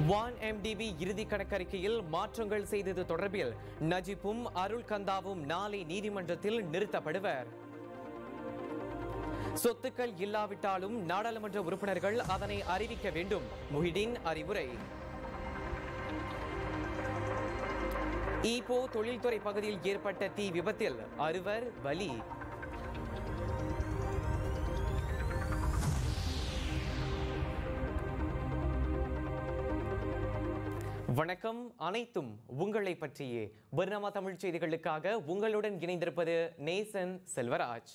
வான் MTB இறுதி கணக்கறிக்கையில் மாற்றங்கள் செய்தது தொடர்பில் நஜிப்பும் அருள் கந்தாவும் நாளை நீதிமன்றத்தில் நிறுத்தப்படுவர் சொத்துக்கள் இல்லாவிட்டாலும் நாடாளுமன்ற உறுப்பினர்கள் அதனை அறிவிக்க வேண்டும் முஹிடின் அறிவுரை ஈப்போ தொழில்துறை பகுதியில் ஏற்பட்ட தீ விபத்தில் அறுவர் பலி வணக்கம் அனைத்தும் உங்களை பற்றியே பர்ணமா தமிழ் செய்திகளுக்காக உங்களுடன் இணைந்திருப்பது நேசன் செல்வராஜ்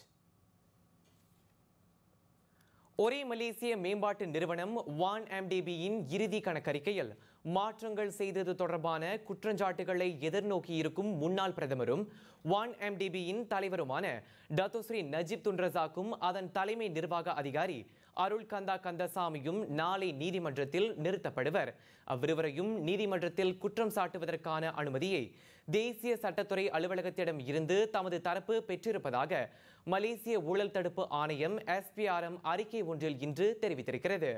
ஒரே மலேசிய மேம்பாட்டு நிறுவனம் வான் எம்டிபியின் இறுதி கணக்கறிக்கையில் மாற்றங்கள் செய்தது தொடர்பான குற்றச்சாட்டுகளை எதிர்நோக்கி இருக்கும் முன்னாள் பிரதமரும் வான் எம்டிபியின் தலைவருமான டத்தோஸ்ரீ நஜீப் துன்ரசாக்கும் அதன் தலைமை நிர்வாக அதிகாரி அருள் கந்தா கந்தசாமியும் நாளை நீதிமன்றத்தில் நிறுத்தப்படுவர் அவ்விருவரையும் நீதிமன்றத்தில் குற்றம் சாட்டுவதற்கான அனுமதியை தேசிய சட்டத்துறை அலுவலகத்திடம் இருந்து தமது தரப்பு பெற்றிருப்பதாக மலேசிய ஊழல் தடுப்பு ஆணையம் எஸ்பிஆர்எம் அறிக்கை ஒன்றில் இன்று தெரிவித்திருக்கிறது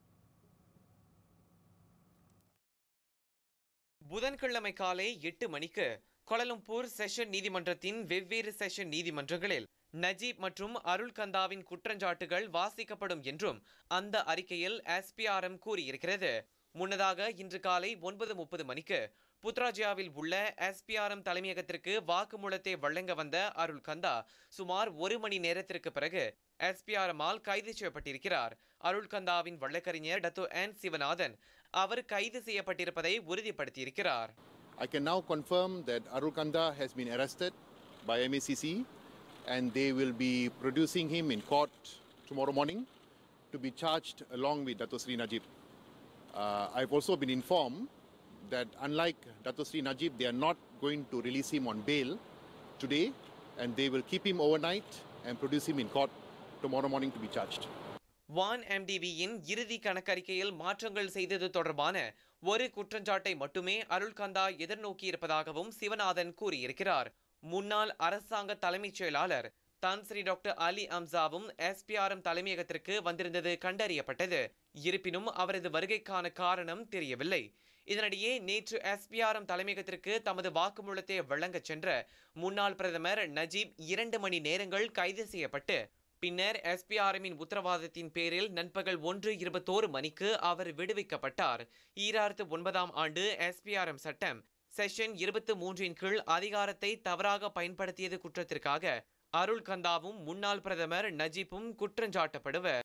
புதன்கிழமை காலை எட்டு மணிக்கு கோலலம்பூர் செஷன் நீதிமன்றத்தின் வெவ்வேறு செஷன் நீதிமன்றங்களில் நஜீப் மற்றும் அருள் கந்தாவின் குற்றச்சாட்டுகள் வாசிக்கப்படும் என்றும் அந்த அறிக்கையில் எஸ்பிஆர்எம் கூறியிருக்கிறது முன்னதாக இன்று காலை ஒன்பது முப்பது மணிக்கு புத்ராஜியாவில் உள்ள எஸ்பிஆர்எம் தலைமையகத்திற்கு வாக்குமூலத்தை வழங்க வந்த அருள் கந்தா சுமார் ஒரு மணி நேரத்திற்கு பிறகு எஸ்பிஆர்எம்மால் கைது செய்யப்பட்டிருக்கிறார் அருள் கந்தாவின் வழக்கறிஞர் டத்து என் சிவநாதன் அவர் கைது செய்யப்பட்டிருப்பதை உறுதிப்படுத்தியிருக்கிறார் I can now confirm that Arukanda has been arrested by MACC and they will be producing him in court tomorrow morning to be charged along with Dato Sri Najib. Uh, I've also been informed that unlike Dato Sri Najib, they are not going to release him on bail today and they will keep him overnight and produce him in court tomorrow morning to be charged. வான் எம்டிவியின் இறுதி கணக்கறிக்கையில் மாற்றங்கள் செய்தது தொடர்பான ஒரு குற்றச்சாட்டை மட்டுமே அருள் கந்தா எதிர்நோக்கி இருப்பதாகவும் சிவநாதன் கூறியிருக்கிறார் முன்னாள் அரசாங்க தலைமைச் செயலாளர் தான் ஸ்ரீ டாக்டர் அலி அம்சாவும் எஸ்பிஆர்எம் தலைமையகத்திற்கு வந்திருந்தது கண்டறியப்பட்டது இருப்பினும் அவரது வருகைக்கான காரணம் தெரியவில்லை இதனிடையே நேற்று எஸ்பிஆர்எம் தலைமையகத்திற்கு தமது வாக்குமூலத்தை வழங்கச் சென்ற முன்னாள் பிரதமர் நஜீப் இரண்டு மணி நேரங்கள் கைது செய்யப்பட்டு பின்னர் எஸ்பிஆர்எம்மின் உத்தரவாதத்தின் பேரில் நண்பகல் ஒன்று இருபத்தோரு மணிக்கு அவர் விடுவிக்கப்பட்டார் ஈராயிரத்து ஒன்பதாம் ஆண்டு எஸ்பிஆர்எம் சட்டம் செஷன் இருபத்து மூன்றின் கீழ் அதிகாரத்தை தவறாக பயன்படுத்தியது குற்றத்திற்காக அருள் கந்தாவும் முன்னாள் பிரதமர் நஜீப்பும் குற்றஞ்சாட்டப்படுவர்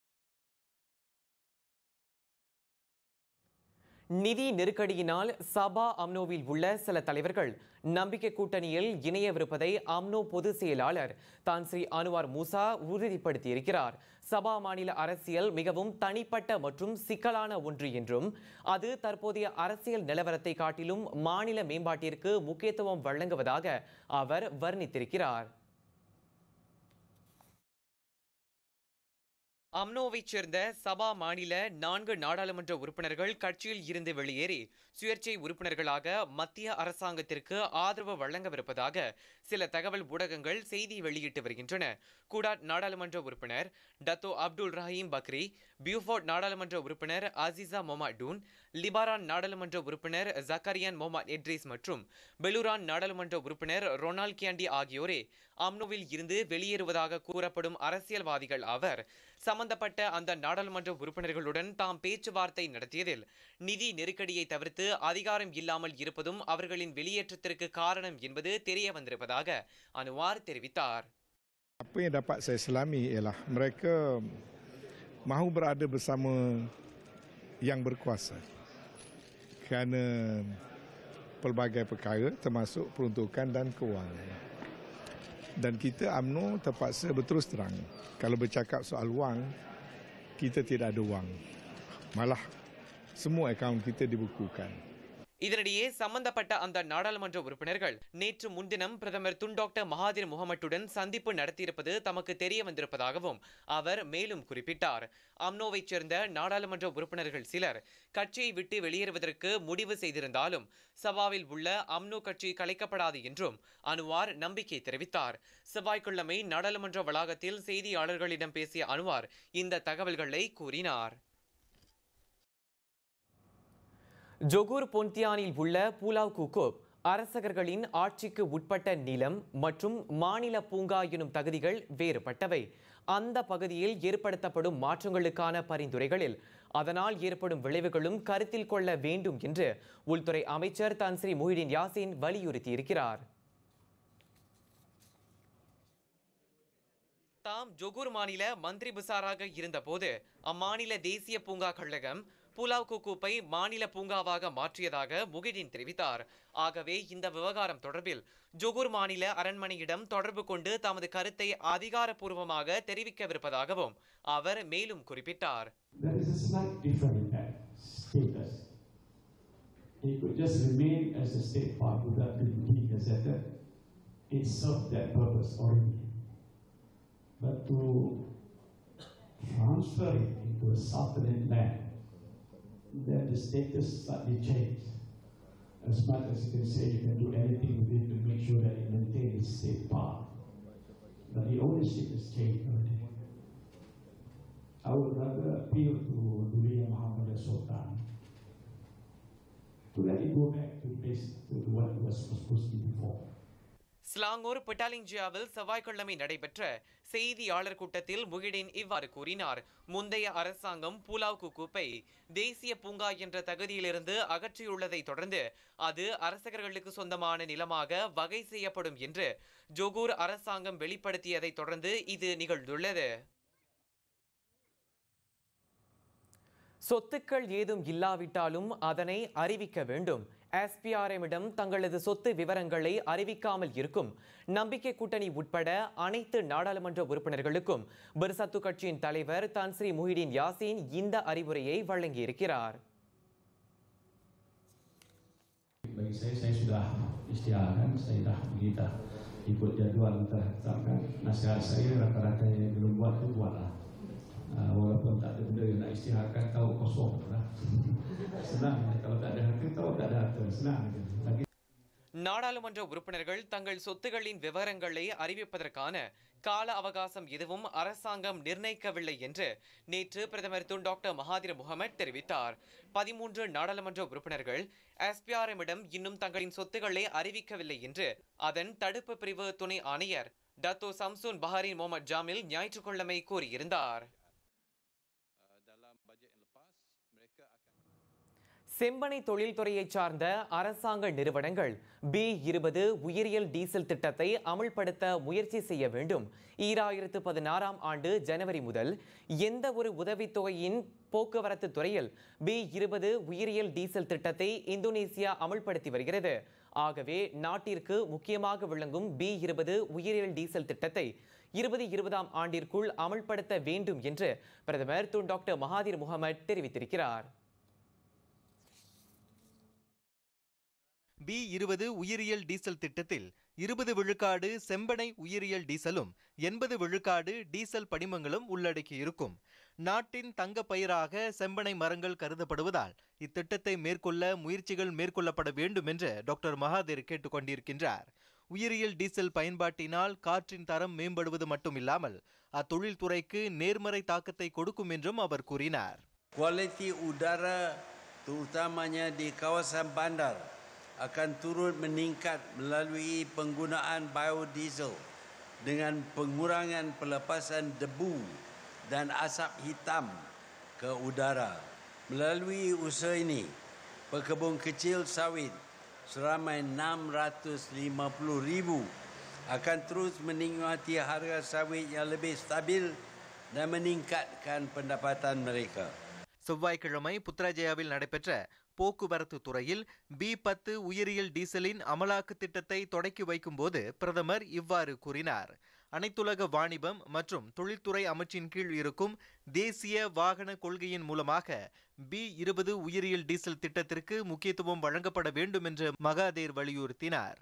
நிதி நெருக்கடியினால் சபா அம்னோவில் உள்ள சில தலைவர்கள் நம்பிக்கை கூட்டணியில் இணையவிருப்பதை அம்னோ பொதுச் செயலாளர் தான் ஸ்ரீ அனுவார் மூசா உறுதிப்படுத்தியிருக்கிறார் சபா மாநில அரசியல் மிகவும் தனிப்பட்ட மற்றும் சிக்கலான ஒன்று என்றும் அது தற்போதைய அரசியல் நிலவரத்தை காட்டிலும் மாநில மேம்பாட்டிற்கு முக்கியத்துவம் வழங்குவதாக அவர் வர்ணித்திருக்கிறார் அம்னோவைச் சேர்ந்த சபா மாநில நான்கு நாடாளுமன்ற உறுப்பினர்கள் கட்சியில் இருந்து வெளியேறி சுயேட்சை உறுப்பினர்களாக மத்திய அரசாங்கத்திற்கு ஆதரவு வழங்கவிருப்பதாக சில தகவல் ஊடகங்கள் செய்தி வெளியிட்டு வருகின்றன கூடாட் நாடாளுமன்ற உறுப்பினர் Datuk Abdul Rahim Bakri Beaufort நாடாளுமன்ற உறுப்பினர் அசிசா மொமாடூன் லிபாரான் நாடாளுமன்ற உறுப்பினர் ஜக்கரியான் மொஹமத் எட்ரிஸ் மற்றும் பெலுரான் நாடாளுமன்ற உறுப்பினர் ரொனால்ட் கியாண்டி ஆகியோரே அம்னோவில் இருந்து வெளியேறுவதாக கூறப்படும் அரசியல்வாதிகள் ஆவர் சம்பந்தப்பட்ட அந்த நாடாளுமன்ற உறுப்பினர்களுடன் தாம் பேச்சுவார்த்தை நடத்தியதில் நிதி நெருக்கடியை தவிர்த்து அதிகாரம் இல்லாமல் இருப்பதும் அவர்களின் வெளியேற்றத்திற்கு காரணம் என்பது தெரிய வந்திருப்பதாக அனுவார் தெரிவித்தார் Apa yang dapat saya selami ialah mereka mahu berada bersama yang berkuasa kerana pelbagai perkara termasuk peruntukan dan kewangan. Dan kita UMNO terpaksa berterus terang. Kalau bercakap soal wang, kita tidak ada wang. Malah semua akaun kita dibukukan. இதனிடையே சம்பந்தப்பட்ட அந்த நாடாளுமன்ற உறுப்பினர்கள் நேற்று முன்தினம் பிரதமர் Tun doctor Mahathir முகமட்டுடன் சந்திப்பு நடத்தியிருப்பது தமக்கு தெரிய வந்திருப்பதாகவும் அவர் மேலும் குறிப்பிட்டார் அம்னோவைச் சேர்ந்த நாடாளுமன்ற உறுப்பினர்கள் சிலர் கட்சியை விட்டு வெளியேறுவதற்கு முடிவு செய்திருந்தாலும் சபாவில் உள்ள அம்னோ கட்சி கலைக்கப்படாது என்றும் அனுவார் நம்பிக்கை தெரிவித்தார் செவ்வாய்க்கிழமை நாடாளுமன்ற வளாகத்தில் செய்தியாளர்களிடம் பேசிய அனுவார் இந்த தகவல்களை கூறினார் ஜொகூர் பொன்தியானில் உள்ள பூலாவ் குகோப் அரசகர்களின் ஆட்சிக்கு உட்பட்ட நிலம் மற்றும் மாநில பூங்கா எனும் தகுதிகள் வேறுபட்டவை அந்த பகுதியில் ஏற்படுத்தப்படும் மாற்றங்களுக்கான பரிந்துரைகளில் அதனால் ஏற்படும் விளைவுகளும் கருத்தில் கொள்ள வேண்டும் என்று உள்துறை அமைச்சர் தன்ஸ்ரீ முஹிடின் யாசின் வலியுறுத்தியிருக்கிறார் தாம் ஜொகூர் மாநில மந்திரி புசாராக இருந்தபோது அம்மாநில தேசிய பூங்கா கழகம் புலாவ் குக்கூப்பை மாநில பூங்காவாக மாற்றியதாக முகிடின் தெரிவித்தார் ஆகவே இந்த விவகாரம் தொடர்பில் ஜொகூர் மாநில அரண்மனையிடம் தொடர்பு கொண்டு தமது கருத்தை அதிகாரப்பூர்வமாக தெரிவிக்கவிருப்பதாகவும் அவர் மேலும் குறிப்பிட்டார் There is a slight difference in that status. It could just remain as a state park without being gazetted. It served that purpose already. But to transfer it into a southern land, then the status slightly changed. As much as you can say you can do anything with it to make sure that it maintains its state park. But the ownership has changed already. I would rather appeal to Nuriya Muhammad Sultan to let it go back to base to what it was supposed to be before. Selangor பிட்டாலிஞ்சியாவில் செவ்வாய்க்கிழமை நடைபெற்ற செய்தியாளர் கூட்டத்தில் முகிடின் இவ்வாறு கூறினார் முந்தைய அரசாங்கம் Pulau குக்கூப்பை தேசிய பூங்கா என்ற தகுதியிலிருந்து அகற்றியுள்ளதை தொடர்ந்து அது அரசகர்களுக்கு சொந்தமான நிலமாக வகை செய்யப்படும் என்று ஜொகூர் அரசாங்கம் வெளிப்படுத்தியதை தொடர்ந்து இது நிகழ்ந்துள்ளது சொத்துக்கள் ஏதும் இல்லாவிட்டாலும் அதனை அறிவிக்க வேண்டும் எஸ்பிஆர்எம்மிடம் தங்களது சொத்து விவரங்களை அறிவிக்காமல் இருக்கும் நம்பிக்கை கூட்டணி உட்பட அனைத்து நாடாளுமன்ற உறுப்பினர்களுக்கும் பிர்சத்து கட்சியின் தலைவர் தன்ஸ்ரீ முஹிடின் யாசின் இந்த அறிவுரையை வழங்கியிருக்கிறார் Bagi saya, saya sudah istiharkan, saya dah kita ikut jadual tertetapkan. Nasihat saya rata-rata yang belum buat itu buatlah. Uh, walaupun tak ada benda yang nak istiharkan, tahu kosong lah. Senang, kalau tak ada harta, tahu tak ada harta. Senang je. Lagi நாடாளுமன்ற உறுப்பினர்கள் தங்கள் சொத்துகளின் விவரங்களை அறிவிப்பதற்கான கால அவகாசம் எதுவும் அரசாங்கம் நிர்ணயிக்கவில்லை என்று நேற்று பிரதமர் துன் டாக்டர் மகாதிர் முகமது தெரிவித்தார் பதிமூன்று நாடாளுமன்ற உறுப்பினர்கள் எஸ்பிஆர்எம்மிடம் இன்னும் தங்களின் சொத்துக்களை அறிவிக்கவில்லை என்று அதன் தடுப்பு பிரிவு துணை ஆணையர் டத்தோ சம்சூன் பஹாரின் முகமது ஜாமில் ஞாயிற்றுக்கிழமை கூறியிருந்தார் செம்பனை தொழில்துறையைச் சார்ந்த அரசாங்க நிறுவனங்கள் பி இருபது உயிரியல் டீசல் திட்டத்தை அமல்படுத்த முயற்சி செய்ய வேண்டும் ஈராயிரத்து பதினாறாம் ஆண்டு ஜனவரி முதல் எந்த ஒரு உதவித்தொகையின் போக்குவரத்து துறையில் பி இருபது உயிரியல் டீசல் திட்டத்தை இந்தோனேசியா அமல்படுத்தி வருகிறது ஆகவே நாட்டிற்கு முக்கியமாக விளங்கும் பி இருபது உயிரியல் டீசல் திட்டத்தை இருபது இருபதாம் ஆண்டிற்குள் அமல்படுத்த வேண்டும் என்று பிரதமர் துன் டாக்டர் மகாதிர் முகமது தெரிவித்திருக்கிறார் பி இருபது உயிரியல் டீசல் திட்டத்தில் இருபது விழுக்காடு செம்பனை உயிரியல் டீசலும் எண்பது விழுக்காடு டீசல் படிமங்களும் உள்ளடக்கியிருக்கும் நாட்டின் தங்க பயிராக செம்பனை மரங்கள் கருதப்படுவதால் இத்திட்டத்தை மேற்கொள்ள முயற்சிகள் மேற்கொள்ளப்பட வேண்டும் என்று டாக்டர் மகாதேர் கேட்டுக்கொண்டிருக்கின்றார் உயிரியல் டீசல் பயன்பாட்டினால் காற்றின் தரம் மேம்படுவது மட்டுமில்லாமல் அத்தொழில் துறைக்கு நேர்மறை தாக்கத்தை கொடுக்கும் என்றும் அவர் கூறினார் kualiti udara terutamanya di kawasan bandar akan turut meningkat melalui penggunaan biodiesel dengan pengurangan pelepasan debu dan asap hitam ke udara. Melalui usaha ini, pekebun kecil sawit seramai 650 ribu akan terus menikmati harga sawit yang lebih stabil dan meningkatkan pendapatan mereka. செவ்வாய்க்கிழமை புத்ராஜயாவில் நடைபெற்ற போக்குவரத்து துறையில் B பத்து உயிரியல் டீசலின் அமலாக்கு திட்டத்தை தொடக்கி வைக்கும்போது பிரதமர் இவ்வாறு கூறினார் அனைத்துலக வாணிபம் மற்றும் தொழில்துறை அமைச்சின் கீழ் இருக்கும் தேசிய வாகன கொள்கையின் மூலமாக பி இருபது உயிரியல் டீசல் திட்டத்திற்கு முக்கியத்துவம் வழங்கப்பட வேண்டும் என்று மகாதேர் வலியுறுத்தினார்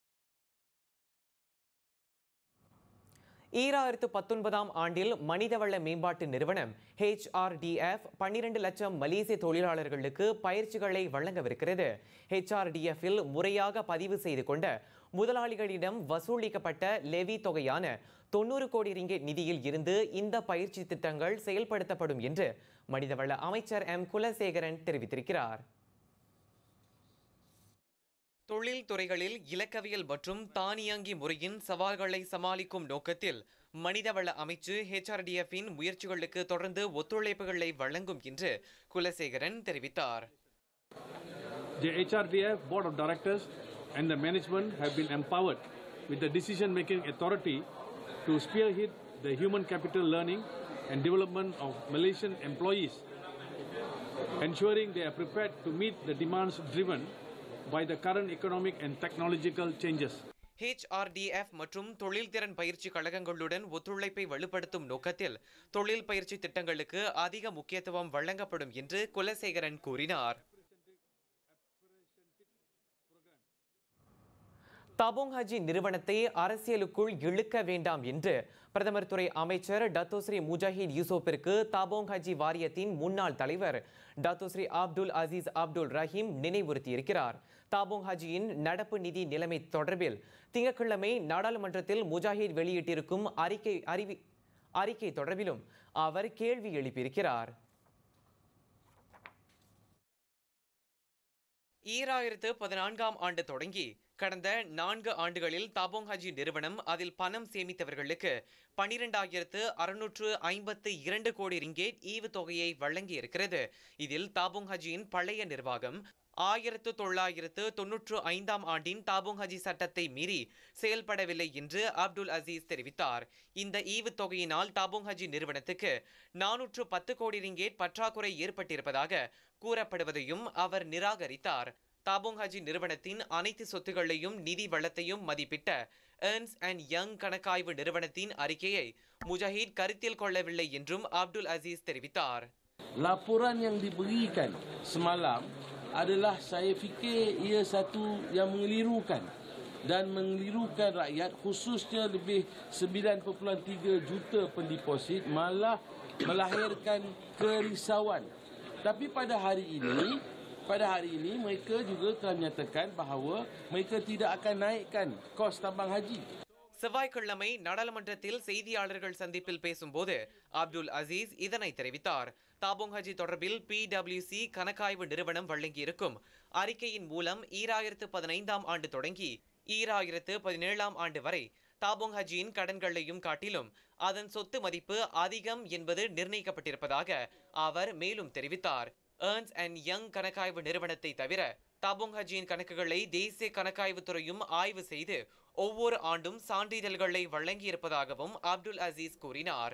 ஈராயிரத்து பத்தொன்பதாம் ஆண்டில் மனிதவள மேம்பாட்டு நிறுவனம் ஹெச்ஆர்டிஎஃப் பன்னிரண்டு லட்சம் மலேசிய தொழிலாளர்களுக்கு பயிற்சிகளை வழங்கவிருக்கிறது ஹெச்ஆர்டிஎஃப்பில் முறையாக பதிவு செய்து கொண்ட முதலாளிகளிடம் வசூலிக்கப்பட்ட லெவி தொகையான தொண்ணூறு கோடி ரிங்கெட் நிதியில் இருந்து இந்த பயிற்சி திட்டங்கள் செயல்படுத்தப்படும் என்று மனிதவள அமைச்சர் எம் குலசேகரன் தெரிவித்திருக்கிறார் தொழில் துறைகளில் இலக்கவியல் மற்றும் தானியங்கி முறையின் சவால்களை சமாளிக்கும் நோக்கத்தில் மனிதவள அமைச்சு HRDF இன் முயற்சிகளுக்கு தொடர்ந்து ஒத்துழைப்புகளை வழங்கும் என்று குலசேகரன் தெரிவித்தார் The HRDF Board of Directors and the management have been empowered with the decision-making authority to spearhead the human capital learning and development of Malaysian employees, ensuring they are prepared to meet the demands driven by the current economic and technological changes. HRDF மற்றும் தொழில்திறன் பயிற்சி கழகங்களுடன் ஒத்துழைப்பை வலுப்படுத்தும் நோக்கத்தில் தொழில் பயிற்சி திட்டங்களுக்கு அதிக முக்கியத்துவம் வழங்கப்படும் என்று குலசேகரன் கூறினார் தபோங் ஹஜி நிறுவனத்தை அரசியலுக்குள் இழுக்க வேண்டாம் என்று பிரதமர் துறை அமைச்சர் டத்தோஸ்ரீ முஜாஹித் யூசுப்பிற்கு தபோங் ஹஜி வாரியத்தின் முன்னாள் தலைவர் Datuk Seri Abdul Aziz Abdul Rahim நினைவுறுத்தியிருக்கிறார் தாபோங் ஹஜியின் நடப்பு நிதி நிலைமை தொடர்பில் திங்கட்கிழமை நாடாளுமன்றத்தில் முஜாஹித் வெளியிட்டிருக்கும் அறிக்கை அறிவி அறிக்கை தொடர்பிலும் அவர் கேள்வி எழுப்பியிருக்கிறார் ஈராயிரத்து பதினான்காம் ஆண்டு தொடங்கி கடந்த நான்கு ஆண்டுகளில் தாபோங் ஹஜி நிறுவனம் அதில் பணம் சேமித்தவர்களுக்கு பனிரெண்டாயிரத்து அறுநூற்று ஐம்பத்து இரண்டு கோடி ரிங்கேட் ஈவுத்தொகையை வழங்கியிருக்கிறது இதில் தாபோங் ஹஜியின் பழைய நிர்வாகம் ஆயிரத்து தொள்ளாயிரத்து தொன்னூற்று ஐந்தாம் ஆண்டின் தாபோங் ஹஜி சட்டத்தை மீறி செயல்படவில்லை என்று அப்துல் அசீஸ் தெரிவித்தார் இந்த ஈவுத்தொகையினால் தாபோங் ஹஜி நிறுவனத்துக்கு நானூற்று பத்து கோடி ரிங்கேட் பற்றாக்குறை ஏற்பட்டிருப்பதாக கூறப்படுவதையும் அவர் நிராகரித்தார் தாபோங் ஹஜி நிறுவனத்தின் அனைத்து சொத்துக்களையும் நிதி வளத்தையும் மதிப்பிட்ட ஏர்ன்ஸ் அண்ட் யங் கணக்காய்வு நிறுவனத்தின் அறிக்கையை முஜாஹித் கருத்தில் கொள்ளவில்லை என்றும் அப்துல் அசீஸ் தெரிவித்தார் Laporan yang diberikan semalam adalah saya fikir ia satu yang mengelirukan dan mengelirukan rakyat khususnya lebih 9.3 juta pendeposit malah melahirkan kerisauan. Tapi pada hari ini pada hari ini mereka juga telah menyatakan bahawa mereka tidak akan naikkan kos tambang haji. செவ்வாய்க்கிழமை நாடாளுமன்றத்தில் செய்தியாளர்கள் சந்திப்பில் பேசும்போது அப்துல் அசீஸ் இதனை தெரிவித்தார் தாபோங் ஹஜி தொடர்பில் PWC கணக்காய்வு நிறுவனம் வழங்கியிருக்கும் அறிக்கையின் மூலம் ஈராயிரத்து பதினைந்தாம் ஆண்டு தொடங்கி ஈராயிரத்து பதினேழாம் ஆண்டு வரை தாபோங் ஹஜியின் கடன்களையும் காட்டிலும் அதன் சொத்து மதிப்பு அதிகம் என்பது நிர்ணயிக்கப்பட்டிருப்பதாக அவர் மேலும் தெரிவித்தார் ஏர்ன்ஸ் அண்ட் யங் கணக்காய்வு நிறுவனத்தை தவிர தாபோங் ஹஜியின் கணக்குகளை தேசிய கணக்காய்வு துறையும் ஆய்வு செய்து ஒவ்வொரு ஆண்டும் சான்றிதழ்களை வழங்கியிருப்பதாகவும் அப்துல் அசீஸ் கூறினார்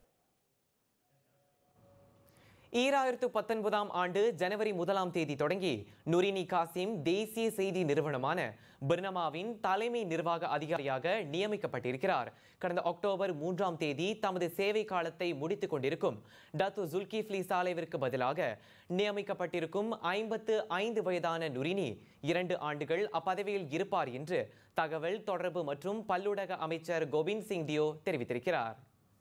ஈராயிரத்து பத்தொன்பதாம் ஆண்டு ஜனவரி முதலாம் தேதி தொடங்கி நுரினி காசிம் தேசிய செய்தி நிறுவனமான பிர்னமாவின் தலைமை நிர்வாக அதிகாரியாக நியமிக்கப்பட்டிருக்கிறார் கடந்த அக்டோபர் மூன்றாம் தேதி தமது சேவை காலத்தை முடித்துக் கொண்டிருக்கும் டத்து ஜுல்கிஃப்லி சாலைவிற்கு பதிலாக நியமிக்கப்பட்டிருக்கும் ஐம்பத்து ஐந்து வயதான நுரினி இரண்டு ஆண்டுகள் அப்பதவியில் இருப்பார் என்று தகவல் தொடர்பு மற்றும் பல்லூடக அமைச்சர் கோவிந்த் சிங் தியோ தெரிவித்திருக்கிறார்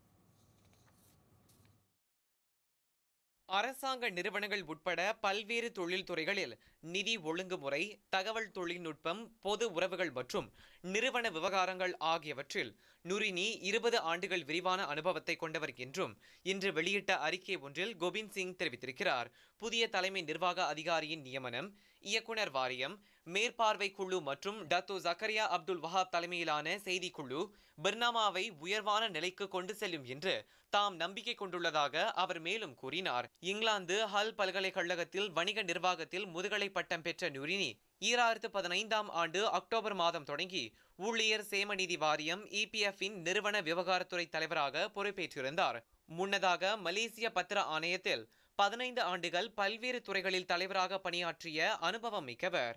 அரசாங்க நிறுவனங்கள் உட்பட பல்வேறு தொழில்துறைகளில் நிதி ஒழுங்குமுறை தகவல் தொழில்நுட்பம் பொது உறவுகள் மற்றும் நிறுவன விவகாரங்கள் ஆகியவற்றில் நுரினி இருபது ஆண்டுகள் விரிவான அனுபவத்தை கொண்டவர் என்றும் இன்று வெளியிட்ட அறிக்கை ஒன்றில் கோவிந்த் சிங் தெரிவித்திருக்கிறார் புதிய தலைமை நிர்வாக அதிகாரியின் நியமனம் இயக்குனர் வாரியம் மேற்பார்வை குழு மற்றும் டத்தோ ஜக்கரியா அப்துல் வஹாப் தலைமையிலான செய்திக்குழு பர்னாமாவை உயர்வான நிலைக்கு கொண்டு செல்லும் என்று தாம் நம்பிக்கை கொண்டுள்ளதாக அவர் மேலும் கூறினார் இங்கிலாந்து ஹல் பல்கலைக்கழகத்தில் வணிக நிர்வாகத்தில் முதுகலை பட்டம் பெற்ற நுரினி ஈராயிரத்து பதினைந்தாம் ஆண்டு அக்டோபர் மாதம் தொடங்கி ஊழியர் சேமநிதி வாரியம் இபிஎஃப் இன் நிறுவன விவகாரத்துறை தலைவராக பொறுப்பேற்றிருந்தார் முன்னதாக மலேசிய பத்திர ஆணையத்தில் பதினைந்து ஆண்டுகள் பல்வேறு துறைகளில் தலைவராக பணியாற்றிய அனுபவம் மிக்கவர்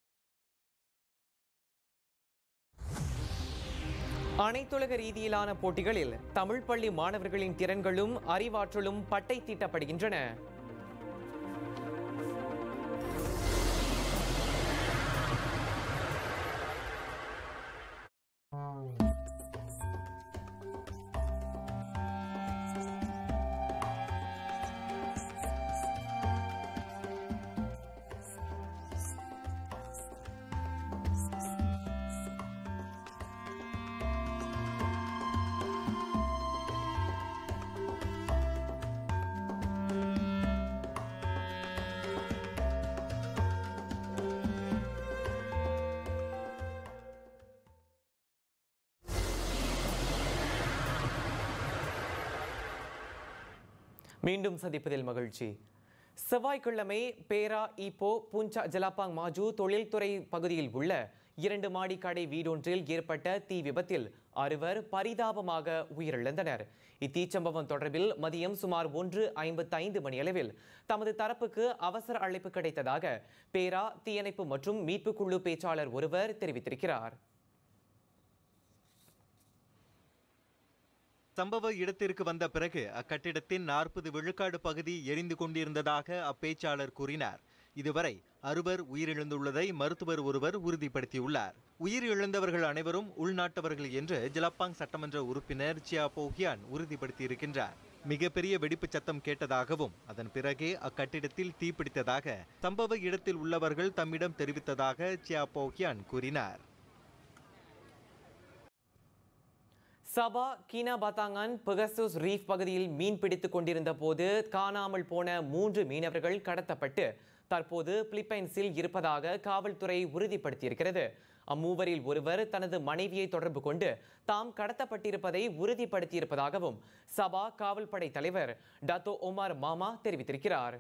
அனைத்துலக ரீதியிலான போட்டிகளில் தமிழ் பள்ளி மாணவர்களின் திறன்களும் அறிவாற்றலும் பட்டை தீட்டப்படுகின்றன மீண்டும் சந்திப்பதில் மகிழ்ச்சி செவ்வாய்க்கிழமை பேரா ஈப்போ பூஞ்சா ஜலாப்பாங் மாஜு தொழில்துறை பகுதியில் உள்ள இரண்டு மாடி கடை வீடொன்றில் ஏற்பட்ட தீ விபத்தில் அறுவர் பரிதாபமாக உயிரிழந்தனர் இத்தீச்சம்பவம் தொடர்பில் மதியம் சுமார் ஒன்று ஐம்பத்தைந்து மணியளவில் தமது தரப்புக்கு அவசர அழைப்பு கிடைத்ததாக பேரா தீயணைப்பு மற்றும் மீட்புக் குழு பேச்சாளர் ஒருவர் தெரிவித்திருக்கிறார் சம்பவ இடத்திற்கு வந்த பிறகு அக்கட்டிடத்தின் நாற்பது விழுக்காடு பகுதி எரிந்து கொண்டிருந்ததாக அப்பேச்சாளர் கூறினார் இதுவரை அறுவர் உயிரிழந்துள்ளதை மருத்துவர் ஒருவர் உறுதிப்படுத்தியுள்ளார் உயிரிழந்தவர்கள் அனைவரும் உள்நாட்டவர்கள் என்று ஜலப்பாங் சட்டமன்ற உறுப்பினர் சியா போஹியான் உறுதிப்படுத்தியிருக்கின்றார் மிகப்பெரிய வெடிப்புச் சத்தம் கேட்டதாகவும் அதன் பிறகே அக்கட்டிடத்தில் தீப்பிடித்ததாக சம்பவ இடத்தில் உள்ளவர்கள் தம்மிடம் தெரிவித்ததாக சியா போஹியான் கூறினார் சபா கீனா பாத்தாங்கன் பெகசூஸ் ரீஃப் பகுதியில் மீன் பிடித்துக் கொண்டிருந்த போது காணாமல் போன மூன்று மீனவர்கள் கடத்தப்பட்டு தற்போது பிலிப்பைன்ஸில் இருப்பதாக காவல்துறை உறுதிப்படுத்தியிருக்கிறது அம்மூவரில் ஒருவர் தனது மனைவியை தொடர்பு கொண்டு தாம் கடத்தப்பட்டிருப்பதை உறுதிப்படுத்தியிருப்பதாகவும் சபா காவல்படை தலைவர் டத்தோ ஒமார் மாமா தெரிவித்திருக்கிறார்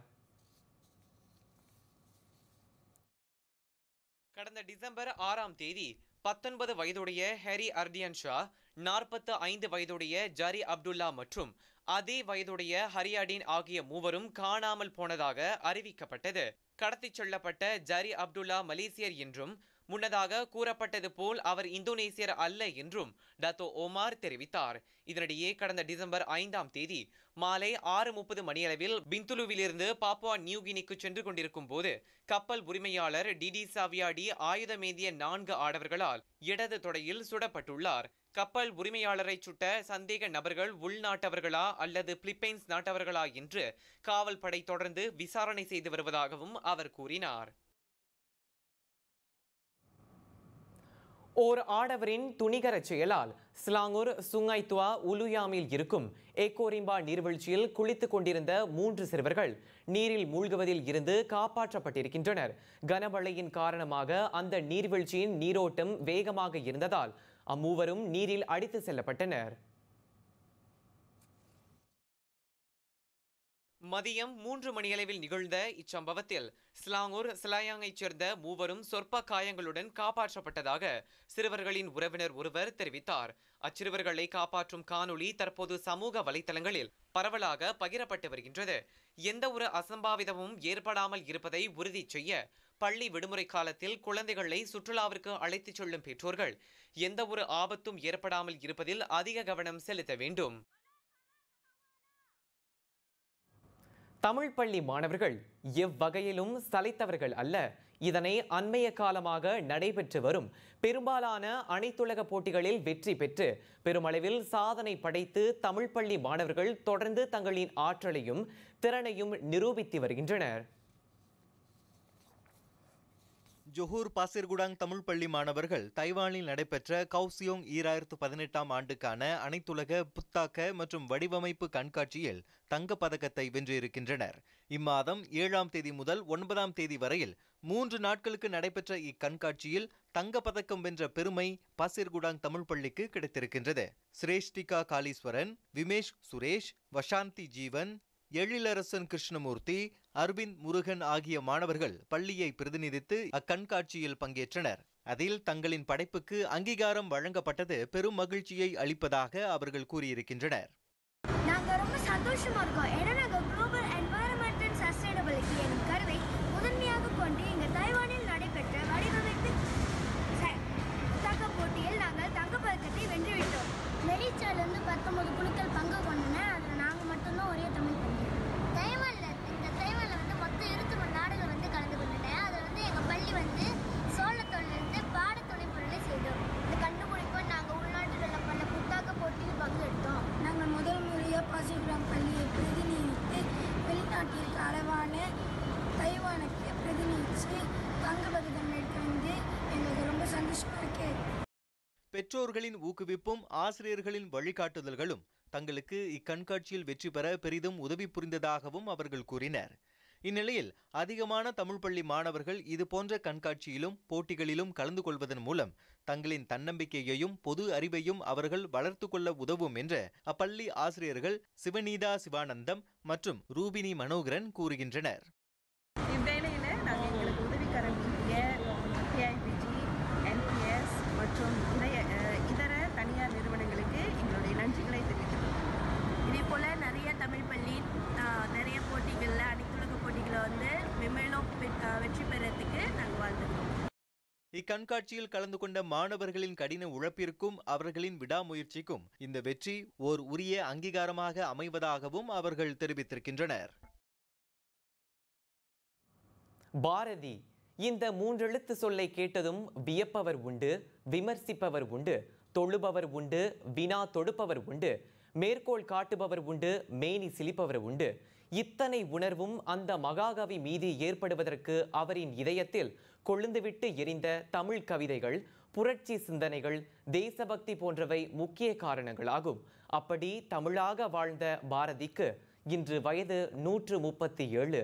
கடந்த டிசம்பர் ஆறாம் தேதி பத்தொன்பது வயதுடைய ஹெரி அர்டியன் ஷா நாற்பத்து ஐந்து வயதுடைய ஜரி அப்துல்லா மற்றும் அதே வயதுடைய ஹரியாடின் ஆகிய மூவரும் காணாமல் போனதாக அறிவிக்கப்பட்டது கடத்திச் செல்லப்பட்ட ஜரி அப்துல்லா மலேசியர் என்றும் முன்னதாக கூறப்பட்டது போல் அவர் இந்தோனேசியர் அல்ல என்றும் டத்தோ ஓமார் தெரிவித்தார் இதனிடையே கடந்த டிசம்பர் ஐந்தாம் தேதி மாலை ஆறு முப்பது மணியளவில் பிந்துலுவிலிருந்து பாப்புவா நியூகினிக்கு சென்று கொண்டிருக்கும் போது கப்பல் உரிமையாளர் டிடி சாவியாடி ஆயுதமேந்திய நான்கு ஆடவர்களால் இடது தொடையில் சுடப்பட்டுள்ளார் கப்பல் உரிமையாளரை சுட்ட சந்தேக நபர்கள் உள்நாட்டவர்களா அல்லது பிலிப்பைன்ஸ் நாட்டவர்களா என்று காவல் படை தொடர்ந்து விசாரணை செய்து வருவதாகவும் அவர் கூறினார் ஓர் ஆடவரின் துணிகரச் செயலால் ஸ்லாங்கூர் சுங்கைத்துவா உலுயாமில் இருக்கும் ஏக்கோரிம்பா நீர்வீழ்ச்சியில் குளித்துக் கொண்டிருந்த மூன்று சிறுவர்கள் நீரில் மூழ்குவதில் இருந்து காப்பாற்றப்பட்டிருக்கின்றனர் கனமழையின் காரணமாக அந்த நீர்வீழ்ச்சியின் நீரோட்டம் வேகமாக இருந்ததால் அம்மூவரும் நீரில் அடித்து செல்லப்பட்டனர் மதியம் மூன்று மணியளவில் நிகழ்ந்த இச்சம்பவத்தில் ஸ்லாங்கூர் சிலாயாங்கைச் சேர்ந்த மூவரும் சொற்ப காயங்களுடன் காப்பாற்றப்பட்டதாக சிறுவர்களின் உறவினர் ஒருவர் தெரிவித்தார் அச்சிறுவர்களை காப்பாற்றும் காணொளி தற்போது சமூக வலைத்தளங்களில் பரவலாக பகிரப்பட்டு வருகின்றது எந்த ஒரு அசம்பாவிதமும் ஏற்படாமல் இருப்பதை உறுதி செய்ய பள்ளி விடுமுறை காலத்தில் குழந்தைகளை சுற்றுலாவிற்கு அழைத்துச் செல்லும் பெற்றோர்கள் எந்த ஒரு ஆபத்தும் ஏற்படாமல் இருப்பதில் அதிக கவனம் செலுத்த வேண்டும் தமிழ் பள்ளி மாணவர்கள் எவ்வகையிலும் சளைத்தவர்கள் அல்ல இதனை அண்மைய காலமாக நடைபெற்று வரும் பெரும்பாலான அனைத்துலக போட்டிகளில் வெற்றி பெற்று பெருமளவில் சாதனை படைத்து தமிழ் பள்ளி மாணவர்கள் தொடர்ந்து தங்களின் ஆற்றலையும் திறனையும் நிரூபித்து வருகின்றனர் ஜொஹூர் பாசிர்குடாங் தமிழ் பள்ளி மாணவர்கள் தைவானில் நடைபெற்ற கவுசியோங் ஈராயிரத்து பதினெட்டாம் ஆண்டுக்கான அனைத்துலக புத்தாக்க மற்றும் வடிவமைப்பு கண்காட்சியில் தங்கப் பதக்கத்தை வென்றிருக்கின்றனர் இம்மாதம் ஏழாம் தேதி முதல் ஒன்பதாம் தேதி வரையில் மூன்று நாட்களுக்கு நடைபெற்ற இக்கண்காட்சியில் தங்கப் பதக்கம் வென்ற பெருமை பாசிர்குடாங் தமிழ் பள்ளிக்கு கிடைத்திருக்கின்றது சிரேஷ்டிகா காளீஸ்வரன் விமேஷ் சுரேஷ் வசாந்தி ஜீவன் எழிலரசன் கிருஷ்ணமூர்த்தி அரவிந்த் முருகன் ஆகிய மாணவர்கள் பள்ளியை பிரதிநிதித்து அக்கண்காட்சியில் பங்கேற்றனர் அதில் தங்களின் படைப்புக்கு அங்கீகாரம் வழங்கப்பட்டது பெரும் மகிழ்ச்சியை அளிப்பதாக அவர்கள் கூறியிருக்கின்றனர் நாங்கள் ரொம்ப சந்தோஷமா இருக்கோம் ஏன்னா நாங்கள் குளோபல் என்வாயரன்மெண்ட் அண்ட் சஸ்டைனபிலிட்டி எனும் கருவை முதன்மையாக கொண்டு இங்கே தைவானில் நடைபெற்ற வடிவமைப்பு ச- புத்தாக்க போட்டியில் நாங்கள் தங்கப்பதக்கத்தை வென்றுவிட்டோம் வெளிச்சாலேருந்து பத்தொன்பது குழுக்கள் பங்கு கொண்டன அதில் நாங்கள் மட்டும்தான் ஒரே தமிழ் பள்ளி தைவானில் இந்த தைவானில் வந்து மொத்தம் இருபத்தி நாடுகள் வந்து கலந்து கொண்டன அதில் வந்து எங்கள் பள்ளி வந்து சோளத்தோலிருந்து பாட துணைப்பொருளை செய்தோம் இந்த கண்டுபிடிப்பை நாங்கள் உள்நாட்டில் உள்ள பல புத்தாக்க போட்டியில் பங்கெடுத்தோம் நாங்கள் முதல் முறையாக பாசிகுலாம் பள்ளியை பிரதிநிதித்து வெளிநாட்டிற்கு அளவான தைவானுக்கு பிரதிநிதித்து பங்கு பகிதம் எடுத்து வந்து எங்களுக்கு ரொம்ப சந்தோஷமாக இருக்கு பெற்றோர்களின் ஊக்குவிப்பும் ஆசிரியர்களின் வழிகாட்டுதல்களும் தங்களுக்கு இக்கண்காட்சியில் வெற்றி பெற பெரிதும் உதவி புரிந்ததாகவும் அவர்கள் கூறினர் இந்நிலையில் அதிகமான தமிழ் பள்ளி மாணவர்கள் இதுபோன்ற கண்காட்சியிலும் போட்டிகளிலும் கலந்து கொள்வதன் மூலம் தங்களின் தன்னம்பிக்கையையும் பொது அறிவையும் அவர்கள் வளர்த்து கொள்ள உதவும் என்று அப்பள்ளி ஆசிரியர்கள் சிவநீதா சிவானந்தம் மற்றும் ரூபினி மனோகரன் கூறுகின்றனர் இவ்வேளையில் நாங்கள் எங்களுக்கு உதவிக்கரம் நீட்டிய பிஐபிஜி என்பிஎஸ் மற்றும் நிறைய அஹ், இதர தனியார் நிறுவனங்களுக்கு எங்களுடைய நன்றிகளை தெரிவித்துள்ளோம் இதே போல் நிறைய தமிழ் பள்ளி ஆஹ், நிறைய போட்டிகளில் அனைத்துலக போட்டிகளில் வந்து மென்மேலும் வெ- ஆஹ், வெற்றி பெறத்துக்கு நாங்கள் வாழ்ந்துருக்கோம் இக்கண்காட்சியில் கலந்து கொண்ட மாணவர்களின் கடின உழைப்பிற்கும் அவர்களின் விடாமுயற்சிக்கும் இந்த வெற்றி ஓர் உரிய அங்கீகாரமாக அமைவதாகவும் அவர்கள் தெரிவித்திருக்கின்றனர் பாரதி இந்த மூன்றெழுத்து சொல்லை கேட்டதும் வியப்பவர் உண்டு விமர்சிப்பவர் உண்டு தொழுபவர் உண்டு வினா தொடுப்பவர் உண்டு மேற்கோள் காட்டுபவர் உண்டு மேனி சிலிப்பவர் உண்டு இத்தனை உணர்வும் அந்த மகாகவி மீது ஏற்படுவதற்கு அவரின் இதயத்தில் கொழுந்துவிட்டு எரிந்த தமிழ் கவிதைகள் புரட்சி சிந்தனைகள் தேசபக்தி போன்றவை முக்கிய காரணங்களாகும் அப்படி தமிழாக வாழ்ந்த பாரதிக்கு இன்று வயது நூற்று முப்பத்தி ஏழு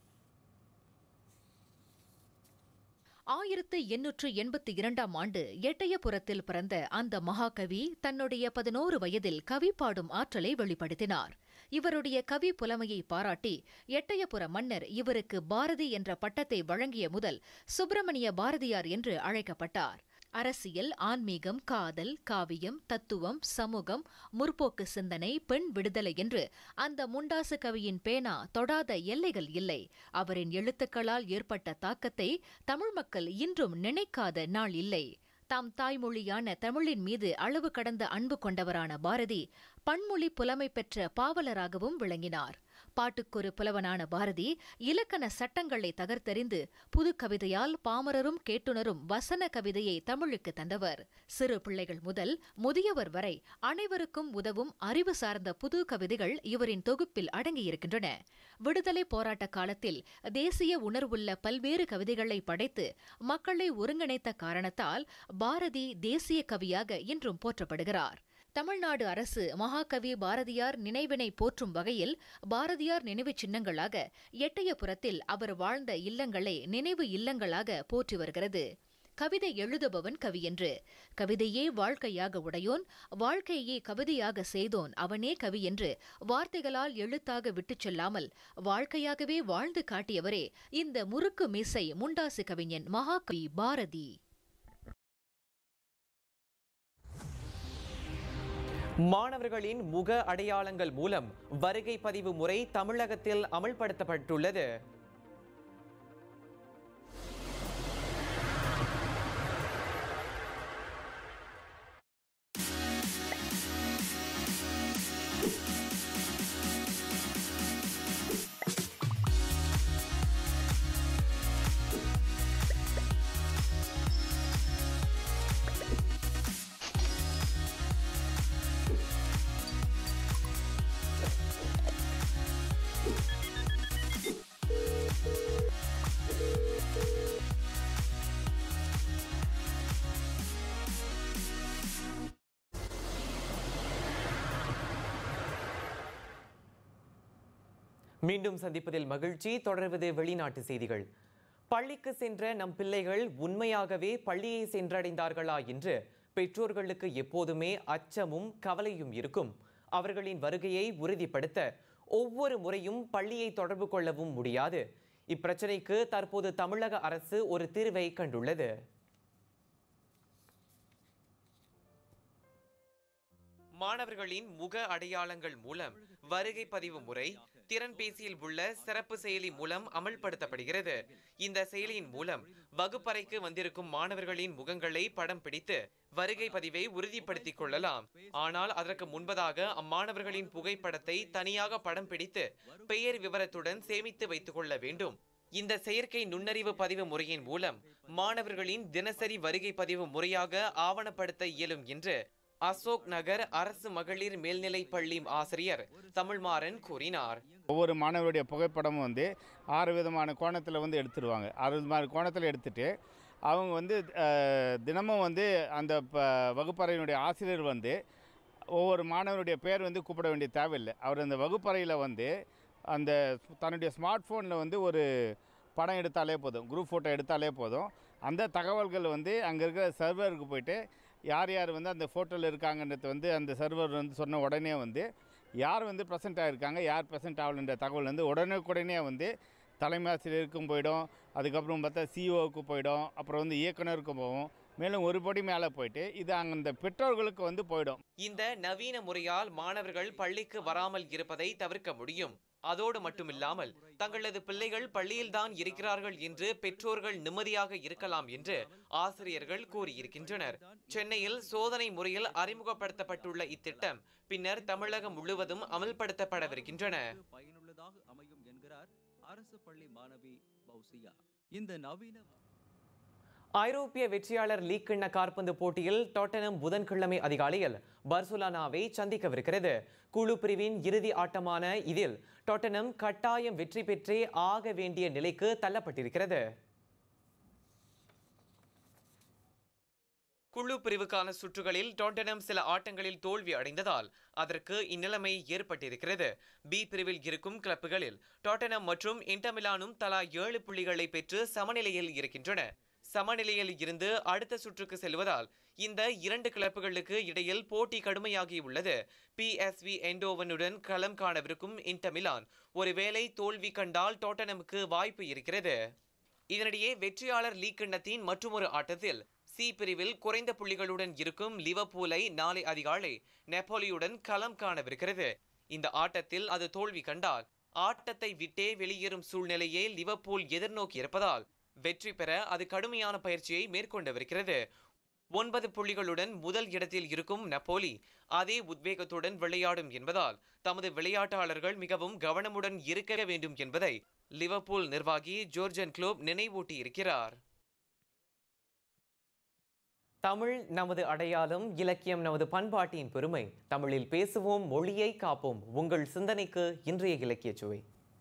ஆயிரத்து எண்ணூற்று எண்பத்தி இரண்டாம் ஆண்டு எட்டயபுரத்தில் பிறந்த அந்த மகாகவி தன்னுடைய பதினோரு வயதில் கவி பாடும் ஆற்றலை வெளிப்படுத்தினார் இவருடைய கவி புலமையை பாராட்டி எட்டயபுர மன்னர் இவருக்கு பாரதி என்ற பட்டத்தை வழங்கிய முதல் சுப்பிரமணிய பாரதியார் என்று அழைக்கப்பட்டார் அரசியல் ஆன்மீகம் காதல் காவியம் தத்துவம் சமூகம் முற்போக்கு சிந்தனை பெண் விடுதலை என்று அந்த முண்டாசு கவியின் பேனா தொடாத எல்லைகள் இல்லை அவரின் எழுத்துக்களால் ஏற்பட்ட தாக்கத்தை தமிழ் மக்கள் இன்றும் நினைக்காத நாள் இல்லை தாம் தாய்மொழியான தமிழின் மீது அளவு கடந்த அன்பு கொண்டவரான பாரதி பன்மொழி புலமை பெற்ற பாவலராகவும் விளங்கினார் பாட்டுக்கொரு புலவனான பாரதி இலக்கண சட்டங்களை தகர்த்தெறிந்து புது கவிதையால் பாமரரும் கேட்டுணரும் வசன கவிதையை தமிழுக்கு தந்தவர் சிறு பிள்ளைகள் முதல் முதியவர் வரை அனைவருக்கும் உதவும் அறிவு சார்ந்த புது கவிதைகள் இவரின் தொகுப்பில் அடங்கியிருக்கின்றன விடுதலை போராட்ட காலத்தில் தேசிய உணர்வுள்ள பல்வேறு கவிதைகளை படைத்து மக்களை ஒருங்கிணைத்த காரணத்தால் பாரதி தேசிய கவியாக இன்றும் போற்றப்படுகிறார் தமிழ்நாடு அரசு மகாகவி பாரதியார் நினைவினை போற்றும் வகையில் பாரதியார் நினைவுச் சின்னங்களாக எட்டயபுரத்தில் அவர் வாழ்ந்த இல்லங்களை நினைவு இல்லங்களாக போற்றி வருகிறது கவிதை எழுதுபவன் கவி என்று கவிதையே வாழ்க்கையாக உடையோன் வாழ்க்கையே கவிதையாக செய்தோன் அவனே கவி என்று வார்த்தைகளால் எழுத்தாக விட்டுச் செல்லாமல் வாழ்க்கையாகவே வாழ்ந்து காட்டியவரே இந்த முறுக்கு மீசை முண்டாசு கவிஞன் மகாகவி பாரதி மாணவர்களின் முக அடையாளங்கள் மூலம் வருகை பதிவு முறை தமிழகத்தில் அமல்படுத்தப்பட்டுள்ளது மீண்டும் சந்திப்பதில் மகிழ்ச்சி தொடர்வது வெளிநாட்டு செய்திகள் பள்ளிக்கு சென்ற நம் பிள்ளைகள் உண்மையாகவே பள்ளியை சென்றடைந்தார்களா என்று பெற்றோர்களுக்கு எப்போதுமே அச்சமும் கவலையும் இருக்கும் அவர்களின் வருகையை உறுதிப்படுத்த ஒவ்வொரு முறையும் பள்ளியை தொடர்பு கொள்ளவும் முடியாது இப்பிரச்சனைக்கு தற்போது தமிழக அரசு ஒரு தீர்வை கண்டுள்ளது மாணவர்களின் முக அடையாளங்கள் மூலம் வருகை பதிவு முறை திறன்பேசியில் உள்ள சிறப்பு செயலி மூலம் அமல்படுத்தப்படுகிறது இந்த செயலியின் மூலம் வகுப்பறைக்கு வந்திருக்கும் மாணவர்களின் முகங்களை படம் பிடித்து வருகை பதிவை உறுதிப்படுத்திக் கொள்ளலாம் ஆனால் அதற்கு முன்பதாக அம்மாணவர்களின் புகைப்படத்தை தனியாக படம் பிடித்து பெயர் விவரத்துடன் சேமித்து வைத்துக் கொள்ள வேண்டும் இந்த செயற்கை நுண்ணறிவு பதிவு முறையின் மூலம் மாணவர்களின் தினசரி வருகை பதிவு முறையாக ஆவணப்படுத்த இயலும் என்று அசோக் நகர் அரசு மகளிர் மேல்நிலைப் பள்ளி ஆசிரியர் தமிழ்மாறன் கூறினார் ஒவ்வொரு மாணவருடைய புகைப்படமும் வந்து ஆறு விதமான கோணத்தில் வந்து எடுத்துருவாங்க ஆறு விதமான கோணத்தில் எடுத்துட்டு அவங்க வந்து அஹ், தினமும் வந்து அந்த ப வகுப்பறையினுடைய ஆசிரியர் வந்து ஒவ்வொரு மாணவருடைய பேர் வந்து கூப்பிட வேண்டிய தேவையில்லை அவர் அந்த வகுப்பறையில் வந்து அந்த தன்னுடைய ஸ்மார்ட் ஃபோனில் வந்து ஒரு படம் எடுத்தாலே போதும் குரூப் ஃபோட்டோ எடுத்தாலே போதும் அந்த தகவல்கள் வந்து அங்கே இருக்கிற சர்வருக்கு போயிட்டு யார் யார் வந்து அந்த ஃபோட்டோவில் இருக்காங்கன்றது வந்து அந்த சர்வர் வந்து சொன்ன உடனே வந்து யார் வந்து ப்ரெசென்ட் ஆகிருக்காங்க யார் ப்ரெசென்ட் ஆகலன்ற தகவல் வந்து உடனுக்குடனே வந்து தலைமை ஆசிரியருக்கும் போயிடும் அதுக்கப்புறம் பார்த்தா சிஓவுக்கு போயிடும் அப்புறம் வந்து இயக்குனருக்கும் போகும் மேலும் ஒரு படி மேலே போயிட்டு இது அங்கே அந்த பெற்றோர்களுக்கு வந்து போயிடும் இந்த நவீன முறையால் மாணவர்கள் பள்ளிக்கு வராமல் இருப்பதை தவிர்க்க முடியும் அதோடு மட்டுமில்லாமல் தங்களது பிள்ளைகள் பள்ளியில்தான் இருக்கிறார்கள் என்று பெற்றோர்கள் நிம்மதியாக இருக்கலாம் என்று ஆசிரியர்கள் கூறியிருக்கின்றனர் சென்னையில் சோதனை முறையில் அறிமுகப்படுத்தப்பட்டுள்ள இத்திட்டம் பின்னர் தமிழகம் முழுவதும் அமல்படுத்தப்படவிருக்கின்றன பயனுள்ளதாக அமையும் என்கிறார் அரசு பள்ளி மாணவி பௌசியா இந்த நவீன ஐரோப்பிய வெற்றியாளர் லீக் கிண்ண காற்பந்து போட்டியில் டோட்டனம் புதன்கிழமை அதிகாலையில் பர்சுலானாவை சந்திக்கவிருக்கிறது குழு பிரிவின் இறுதி ஆட்டமான இதில் டோட்டனம் கட்டாயம் வெற்றி பெற்றே ஆக வேண்டிய நிலைக்கு தள்ளப்பட்டிருக்கிறது குழு பிரிவுக்கான சுற்றுகளில் டோட்டனம் சில ஆட்டங்களில் தோல்வி அடைந்ததால் அதற்கு இந்நிலைமை ஏற்பட்டிருக்கிறது பி பிரிவில் இருக்கும் கிளப்புகளில் டோட்டனம் மற்றும் இன்டமிலானும் தலா ஏழு புள்ளிகளை பெற்று சமநிலையில் இருக்கின்றன சமநிலையில் இருந்து அடுத்த சுற்றுக்கு செல்வதால் இந்த இரண்டு கிளப்புகளுக்கு இடையில் போட்டி கடுமையாகி உள்ளது பிஎஸ்வி எண்டோவனுடன் களம் காணவிருக்கும் இன்டமிலான் ஒருவேளை தோல்வி கண்டால் டோட்டனமுக்கு வாய்ப்பு இருக்கிறது இதனிடையே வெற்றியாளர் லீக் கிண்ணத்தின் மற்றொரு ஆட்டத்தில் சி பிரிவில் குறைந்த புள்ளிகளுடன் இருக்கும் லிவர்பூலை நாளை அதிகாலை நெப்போலியுடன் களம் காணவிருக்கிறது இந்த ஆட்டத்தில் அது தோல்வி கண்டால் ஆட்டத்தை விட்டே வெளியேறும் சூழ்நிலையை லிவர்பூல் எதிர்நோக்கி இருப்பதால் வெற்றி பெற அது கடுமையான பயிற்சியை மேற்கொண்டவிருக்கிறது ஒன்பது புள்ளிகளுடன் முதல் இடத்தில் இருக்கும் நப்போலி அதே உத்வேகத்துடன் விளையாடும் என்பதால் தமது விளையாட்டாளர்கள் மிகவும் கவனமுடன் இருக்க வேண்டும் என்பதை லிவர்பூல் நிர்வாகி ஜோர்ஜன் குளோப் நினைவூட்டி இருக்கிறார் தமிழ் நமது அடையாளம் இலக்கியம் நமது பண்பாட்டின் பெருமை தமிழில் பேசுவோம் மொழியை காப்போம் உங்கள் சிந்தனைக்கு இன்றைய இலக்கிய சுவை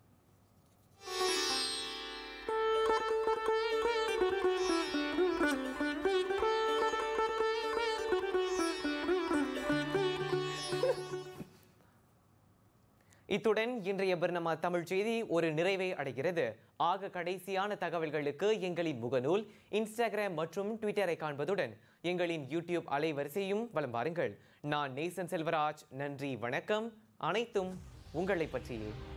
இத்துடன் இன்றைய பர்ணமா தமிழ் செய்தி ஒரு நிறைவை அடைகிறது ஆக கடைசியான தகவல்களுக்கு எங்களின் முகநூல் இன்ஸ்டாகிராம் மற்றும் ட்விட்டரை காண்பதுடன் எங்களின் யூடியூப் அலைவரிசையும் வலம் பாருங்கள் நான் நேசன் செல்வராஜ் நன்றி வணக்கம் அனைத்தும் உங்களை பற்றியே